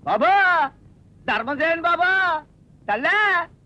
బాబా ధర్మం చేయండి బాబా తల్లే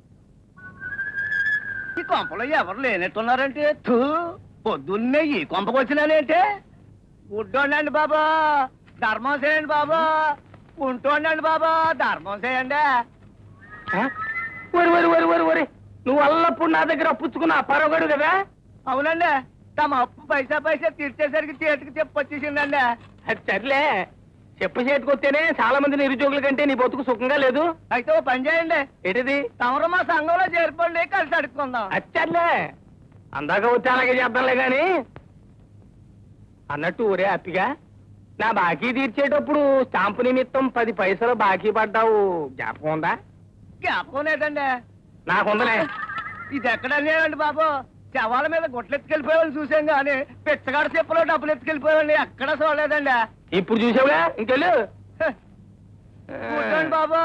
ఈ కొంపలో ఎవరు లేనట్టున్నారంటే తూ పొద్దున్నే ఈ కొంపకు వచ్చినానేంటే గుడ్డోండండి బాబా ధర్మం చేయండి బాబా ఉంటోండండి బాబా ధర్మం చేయండి ఒరి ఒరి ఒరి ఒరి ఒరి నువ్వు అల్లప్పుడు నా దగ్గర పుచ్చుకున్న పరగడు కదా అవునండి తమ అప్పు పైసా పైసా తీర్చేసరికి చేతికి చెప్పు వచ్చేసిందండి అది సర్లే చెప్పు చేతికొస్తేనే చాలా మంది నిరుద్యోగుల కంటే నీ బతుకు సుఖంగా లేదు అయితే ఓ పని చేయండి ఏంటిది తమరు మా సంఘంలో చేరిపోండి కలిసి అడుక్కుందాం అచ్చర్లే అందాక వచ్చి అలాగే చేద్దాంలే గాని అన్నట్టు ఒరే హ్యాపీగా నా బాకీ తీర్చేటప్పుడు స్టాంపు నిమిత్తం పది పైసలు బాకీ పడ్డావు జ్ఞాపకం ఉందా జ్ఞాపకం లేదండి నాకుందలే ఇది ఎక్కడ లేదండి బాబు శవాల మీద గుట్లు ఎత్తుకెళ్ళిపోయామని చూసాం కానీ పిచ్చగాడ చెప్పులో డబ్బులు ఎత్తుకెళ్ళిపోయామండి ఎక్కడ చూడలేదండి ఇప్పుడు చూసావుగా ఇంకెళ్ళు హ, కూర్చోండి బాబు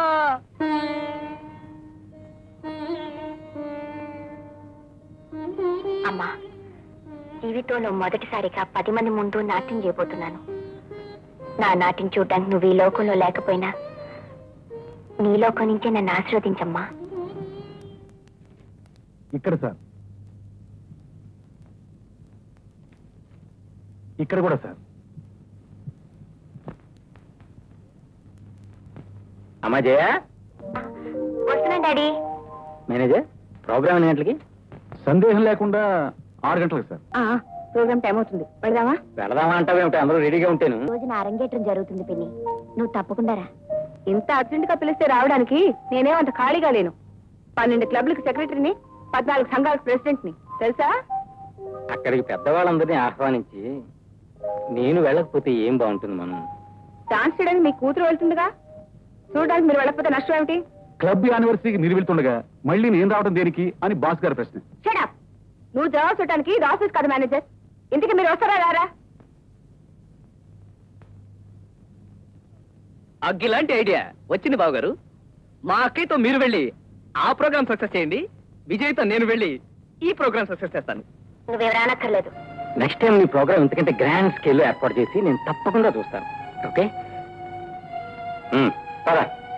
అమ్మా జీవితంలో మొదటిసారిగా పది మంది ముందు నాట్యం చేయబోతున్నాను నా నాట్యం చూడడానికి నువ్వు ఈ లోకంలో లేకపోయినా నీ లోకం నుంచే నన్ను ఆశీర్వదించమ్మా ఇక్కడ సార్ ఇక్కడ కూడా సార్ అమ్మా జయ వస్తున్నాను డాడీ మేనేజర్ ప్రోగ్రామ్ ఎన్ని గంటలకి సందేహం లేకుండా ఆరు గంటలకు సార్ ప్రోగ్రామ్ టైం అవుతుంది వెళదామా వెళదామా అంటావేమిటి అందరూ రెడీగా ఉంటాను రోజు నా అరంగేట్రం జరుగుతుంది పిన్ని నువ్వు తప్పకుండా రా ఇంత అర్జెంట్ గా పిలిస్తే రావడానికి నేనేమంత ఖాళీగా లేను పన్నెండు క్లబ్లకు సెక్రటరీని పద్నాలుగు సంఘాలకు ప్రెసిడెంట్ ని తెలుసా అక్కడికి పెద్దవాళ్ళందరినీ ఆహ్వానించి నేను వెళ్ళకపోతే ఏం బాగుంటుంది మనం డాన్స్ చేయడానికి మీ కూతురు వెళ్తుందిగా చూడడానికి మీరు వెళ్ళకపోతే నష్టం ఏమిటి క్లబ్ యానివర్సరీకి మీరు వెళ్తుండగా మళ్ళీ నేను రావడం దేనికి అని బాస్ గారి ప్రశ్న షడప్ నువ్వు జవాబు చూడటానికి ఇది ఆఫీస్ కాదు మేనేజర్ ఇంతకీ మీరు వస్తారా రారా అగ్గిలాంటి ఐడియా వచ్చింది బాబు గారు మా అక్కయ్యతో మీరు వెళ్ళి ఆ ప్రోగ్రామ్ సక్సెస్ చేయండి విజయ్తో నేను వెళ్ళి ఈ ప్రోగ్రామ్ సక్సెస్ చేస్తాను నువ్వెవరు అనక్కర్లేదు నెక్స్ట్ టైం నీ ప్రోగ్రామ్ ఇంతకంటే గ్రాండ్ స్కేల్ ఏర్పాటు చేసి నేను తప్పకుండా చూస్తాను ఓకే ఉమ్, పద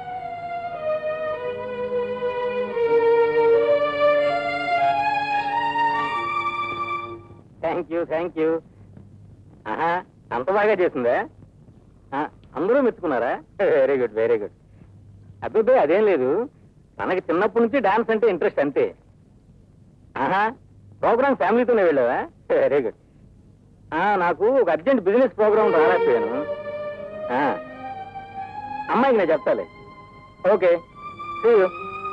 థ్యాంక్ యూ థ్యాంక్ యూ ఆహా అంత బాగా చేసిందా ఆ, అందరూ మెచ్చుకున్నారా వెరీ గుడ్ వెరీ గుడ్ అబ్బాయి అదేం లేదు మనకి చిన్నప్పటి నుంచి డాన్స్ అంటే ఇంట్రెస్ట్ అంతే ఆహా ప్రోగ్రామ్ ఫ్యామిలీతోనే వెళ్ళావా వెరీ గుడ్ ఆ, నాకు ఒక అర్జెంట్ బిజినెస్ ప్రోగ్రామ్ రాలేకపోయాను ఆ, అమ్మాయికి నేను చెప్తాలే ఓకే See you.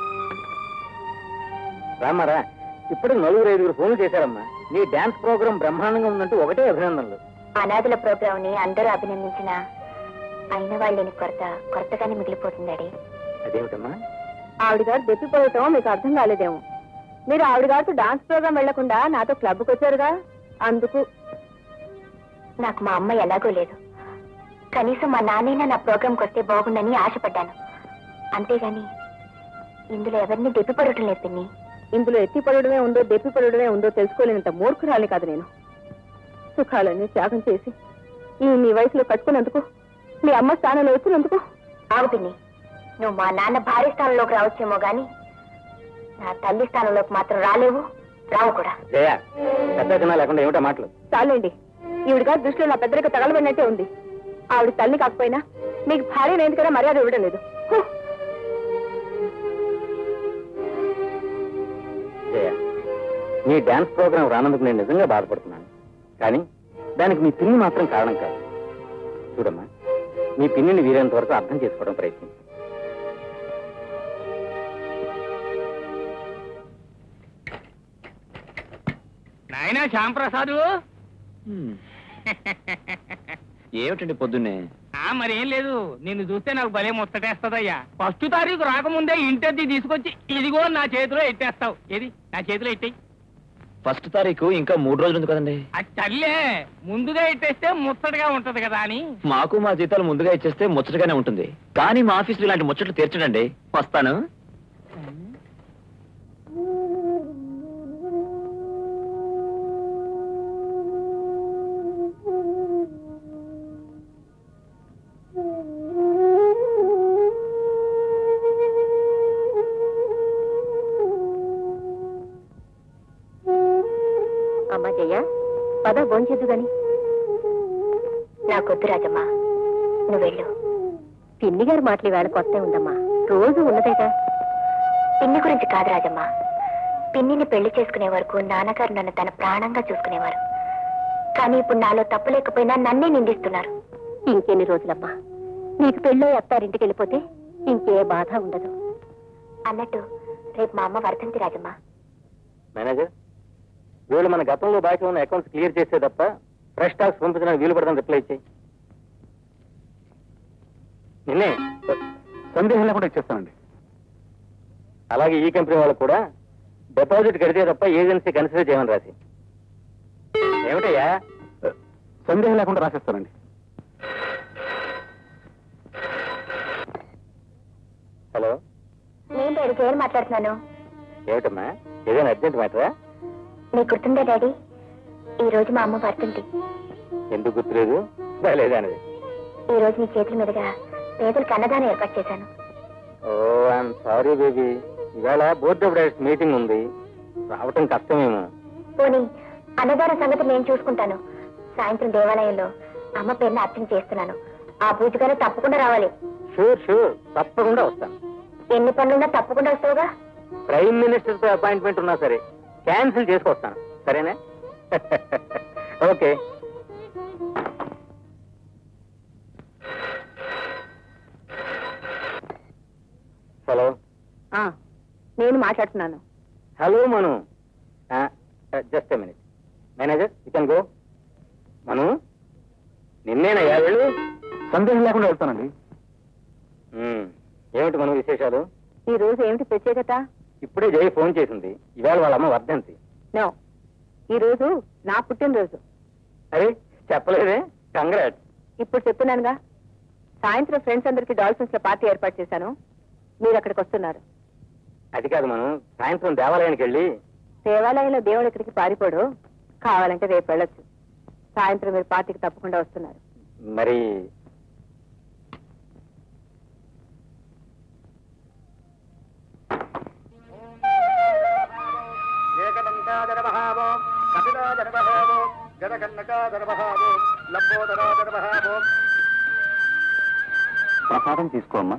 రామారా ఇప్పటికి నలుగురు ఐదుగురు ఫోన్లు చేశారమ్మా నీ డాన్స్ ప్రోగ్రామ్ బ్రహ్మాండంగా ఉందంటూ ఒకటే అభినందనలు అనాథుల ప్రోగ్రామ్ ని అందరూ అభినందించిన అయిన వాళ్ళని కొరత కొరతగానే మిగిలిపోతుంది డాడీ అదేమిటమ్మా ఆవిడ గారు దెప్పిపోవటం మీకు అర్థం కాలేదేమో మీరు ఆవిడ గారితో డాన్స్ ప్రోగ్రామ్ వెళ్లకుండా నాతో క్లబ్కి వచ్చారుగా అందుకు నాకు మా అమ్మ ఎలాగో లేదు కనీసం మా నాన్నైనా నా ప్రోగ్రాంకి వస్తే బాగుండని ఆశపడ్డాను అంతేగాని ఇందులో ఎవరిని దెప్పిపడటం లేదు పిన్ని ఇందులో ఎత్తిపడమే ఉందో దెప్పిపడమే ఉందో తెలుసుకోలేనంత మూర్ఖురాలి కాదు నేను సుఖాలన్నీ త్యాగం చేసి ఈ మీ వయసులో కట్టుకున్నందుకు మీ అమ్మ స్థానంలో వచ్చినందుకు ఆగు పిన్ని నువ్వు మా నాన్న భార్య స్థానంలోకి రావచ్చేమో గాని నా తల్లి స్థానంలోకి మాత్రం రాలేవు రావు కూడా జయ పెద్ద చిన్న లేకుండా ఏమిటో మాటలు చాలండి ఈవిడ గారి దృష్టిలో నా పెద్దరిక తగలబడినట్టే ఉంది ఆవిడ తల్లి కాకపోయినా మీకు భార్య ఎందుకైనా మర్యాద ఇవ్వడం లేదు హు! జయ నీ డాన్స్ ప్రోగ్రామ్ రానందుకు నేను నిజంగా బాధపడుతున్నాను కానీ దానికి మీ పిన్ని మాత్రం కారణం కాదు చూడమ్మా మీ పిన్నిని వీలైనంత వరకు అర్థం చేసుకోవడం ప్రయత్నించు నాయనా శ్యాంప్రసాదు ఏమిటండి పొద్దున్నే ఆ మరేం లేదు నిన్ను చూస్తే నాకు భలే ముచ్చటేస్తదయ్యా ఫస్ట్ తారీఖు రాకముందే ఇంటర్ది తీసుకొచ్చి ఇదిగో నా చేతిలో ఎట్టేస్తావు ఏది నా చేతిలో ఎట్టేయి ఫస్ట్ తారీఖు ఇంకా మూడు రోజులు ఉంది కదండి అది చల్లే ముందుగా ఎట్టేస్తే ముచ్చటగా ఉంటది కదా అని మాకు మా జీతాలు ముందుగా ఇచ్చేస్తే ముచ్చటగానే ఉంటుంది కానీ మా ఆఫీసులో ఇలాంటి ముచ్చట్లు తీర్చడండి వస్తాను పద భోంచేద్దు గాని నాకొద్దు రాజమ్మా నువ్వు వెళ్ళు పిన్ని గారి మాటలు వేళ కొత్త ఉందమ్మా రోజు ఉన్నదేగా పిన్ని గురించి కాదు రాజమ్మా పిన్నిని పెళ్లి చేసుకునే వరకు నాన్నగారు నన్ను తన ప్రాణంగా చూసుకునేవారు కానీ ఇప్పుడు నాలో తప్పు లేకపోయినా నన్నే నిందిస్తున్నారు ఇంకెన్ని రోజులమ్మా నీకు పెళ్ళో అత్తారింటికి వెళ్ళిపోతే ఇంకే బాధ ఉండదు అన్నట్టు రేపు మా అమ్మ వర్ధంతి రాజమ్మా మేనేజర్ వీళ్ళు మన గతంలో బాకీ ఉన్న అకౌంట్స్ క్లియర్ చేసే తప్ప ఫ్రెష్ టాక్స్ పంపించడానికి వీలు పడదని రిప్లై ఇచ్చాయి నిన్నే సందేహం లేకుండా ఇచ్చేస్తానండి అలాగే ఈ కంపెనీ వాళ్ళకు కూడా డిపాజిట్ కడితే తప్ప ఏజెన్సీ కన్సిడర్ చేయమని రాసి ఏమిటయ్యా సందేహం లేకుండా రాసేస్తానండి హలో నేను డాడీ జైలు మాట్లాడుతున్నాను ఏమిటమ్మా ఏదైనా అర్జెంట్ మ్యాటరా నీకు గుర్తుందా డాడీ ఈ రోజు మా అమ్మ వర్ధంతి ఎందుకు గుర్తులేదు లేదా అనేది ఈ రోజు నీ చేతుల మీదుగా పేదలకు అన్నదానం ఏర్పాటు చేశాను ఓ ఐఎమ్ సారీ బేబీ ఇవాళ బోర్డ్ ఆఫ్ డైరెక్టర్స్ మీటింగ్ ఉంది రావటం కష్టమేమో పోనీ అన్నదాన సంగతి నేను చూసుకుంటాను సాయంత్రం దేవాలయంలో అమ్మ పేరున అర్చన చేస్తున్నాను ఆ పూజగానే తప్పకుండా రావాలి షూర్ షూర్ తప్పకుండా వస్తాను ఎన్ని పనులున్నా తప్పకుండా వస్తావుగా ప్రైమ్ మినిస్టర్ తో అపాయింట్మెంట్ ఉన్నా సరే క్యాన్సిల్ చేసుకొస్తాను సరేనా ఓకే హలో నేను మాట్లాడుతున్నాను hello Manu just a minute manager you can go Manu నిన్నేనయ్యా వెళ్ళు సందేహం లేకుండా వెళ్తానండి మ్మ్. ఏమిటి మను విశేషాలు ఈ రోజు ఏమిటి ప్రత్యేకత ఇప్పుడే జయ ఫోన్ చేసింది ఇవాళ వాళ్ళ అమ్మ వర్ధంతి నో ఈ రోజు నా పుట్టినరోజు అరే చెప్పలేదే కంగ్రాట్స్ ఇప్పుడు చెప్తున్నానుగా సాయంత్రం ఫ్రెండ్స్ అందరికి డాల్ఫిన్స్ లో పార్టీ ఏర్పాటు చేశాను మీరు అక్కడికి వస్తున్నారు అది కాదు మనం సాయంత్రం దేవాలయానికి వెళ్ళి దేవాలయంలో దేవుడు ఇక్కడికి పారిపోడు కావాలంటే రేపు వెళ్ళొచ్చు సాయంత్రం మీరు పార్టీకి తప్పకుండా వస్తున్నారు మరి ఏకదంతాదరవహావో కపిలాదరవహావో గదకన్నకాదరవహావో లంబోదరాదరవహావో ప్రసాదం తీసుకోమ్మా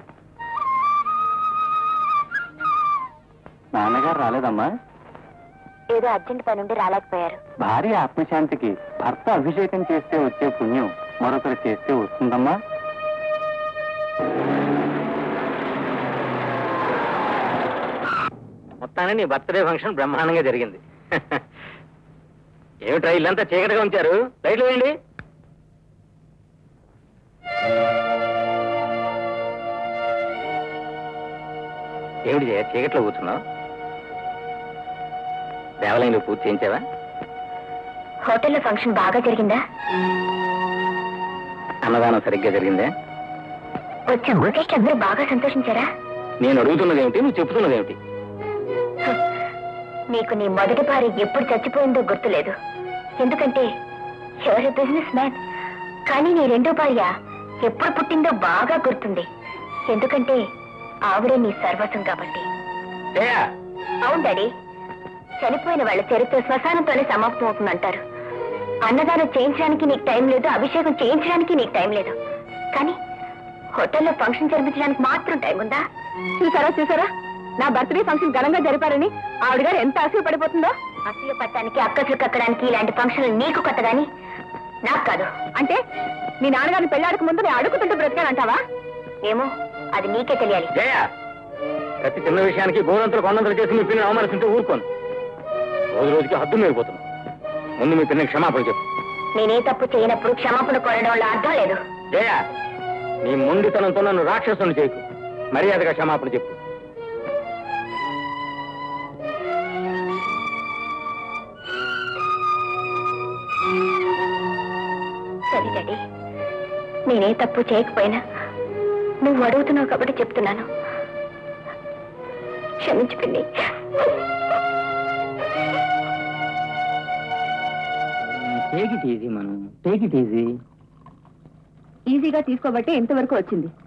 నాన్నగారు రాలేదమ్మా ఏదో అర్జెంట్ పని ఉండి రాలేకపోయారు భార్య ఆత్మశాంతికి భర్త అభిషేకం చేస్తే వచ్చే పుణ్యం మరొకరు చేస్తే వస్తుందమ్మా మొత్తానికి నీ బర్త్డే ఫంక్షన్ బ్రహ్మాండంగా జరిగింది ఏమిట్రా ఇల్లంతా చీకటిగా ఉంచారు లైట్లు వేయండి ఏమిటి జయ చీకట్లో కూర్చున్నావు దేవాలయంలో పూజ చేయించావా హోటల్లో ఫంక్షన్ బాగా జరిగిందా అన్నదానం సరిగ్గా జరిగిందే వచ్చే గెస్ట్ అందరూ బాగా సంతోషించారా నేను అడుగుతున్నది ఏమిటి నువ్వు చెప్తున్నది ఏమిటి హ, నీకు నీ మొదటి భార్య ఎప్పుడు చచ్చిపోయిందో గుర్తులేదు ఎందుకంటే ఎవరి బిజినెస్ మ్యాన్ కానీ నీ రెండో భార్య ఎప్పుడు పుట్టిందో బాగా గుర్తుంది ఎందుకంటే ఆవిడే నీ సర్వస్వం కాబట్టి జయ అవును డాడీ చనిపోయిన వాళ్ళ చరిత్ర శ్మశానంతోనే సమాప్తం అవుతుందంటారు అన్నదానం చేయించడానికి నీకు టైం లేదు అభిషేకం చేయించడానికి నీకు టైం లేదు కానీ హోటల్లో ఫంక్షన్ జరిపించడానికి మాత్రం టైం ఉందా చూసారా చూసారా నా బర్త్డే ఫంక్షన్ ఘనంగా జరిపారని ఆవిడ గారు ఎంత అసూయ పడిపోతుందో అసూయ పట్టడానికి అక్కసులు కక్కడానికి ఇలాంటి ఫంక్షన్లు నీకు కొత్త గాని నాకు కాదు అంటే మీ నాన్నగారిని పెళ్ళాడక ముందు నేను అడుగుతుంటూ బ్రతికానంటావా ఏమో అది నీకే తెలియాలి జయ ప్రతి చిన్న విషయానికి గోరంతలు కొండంతలు చేసి మీ పిల్లని అవమానిస్తుంటే ఊరుకోను రోజు రోజుకి హద్దు మీరిపోతున్నాను ముందు మీ పిల్లని క్షమాపణ చెప్పు నేనే తప్పు చేయనప్పుడు క్షమాపణ కోరడం వల్ల అర్థం లేదు జయ నీ మొండితనంతో నన్ను రాక్షసుని చేయకు మర్యాదగా క్షమాపణ చెప్పు సరే డాడీ నేనే తప్పు చేయకపోయినా నువ్వు అడుగుతున్నావు కాబట్టి చెప్తున్నాను క్షమించు పిన్ని టేక్ ఇట్ ఈజీ మనం టేక్ ఇట్ ఈజీ ఈజీగా తీసుకోబట్టే ఇంతవరకు వచ్చింది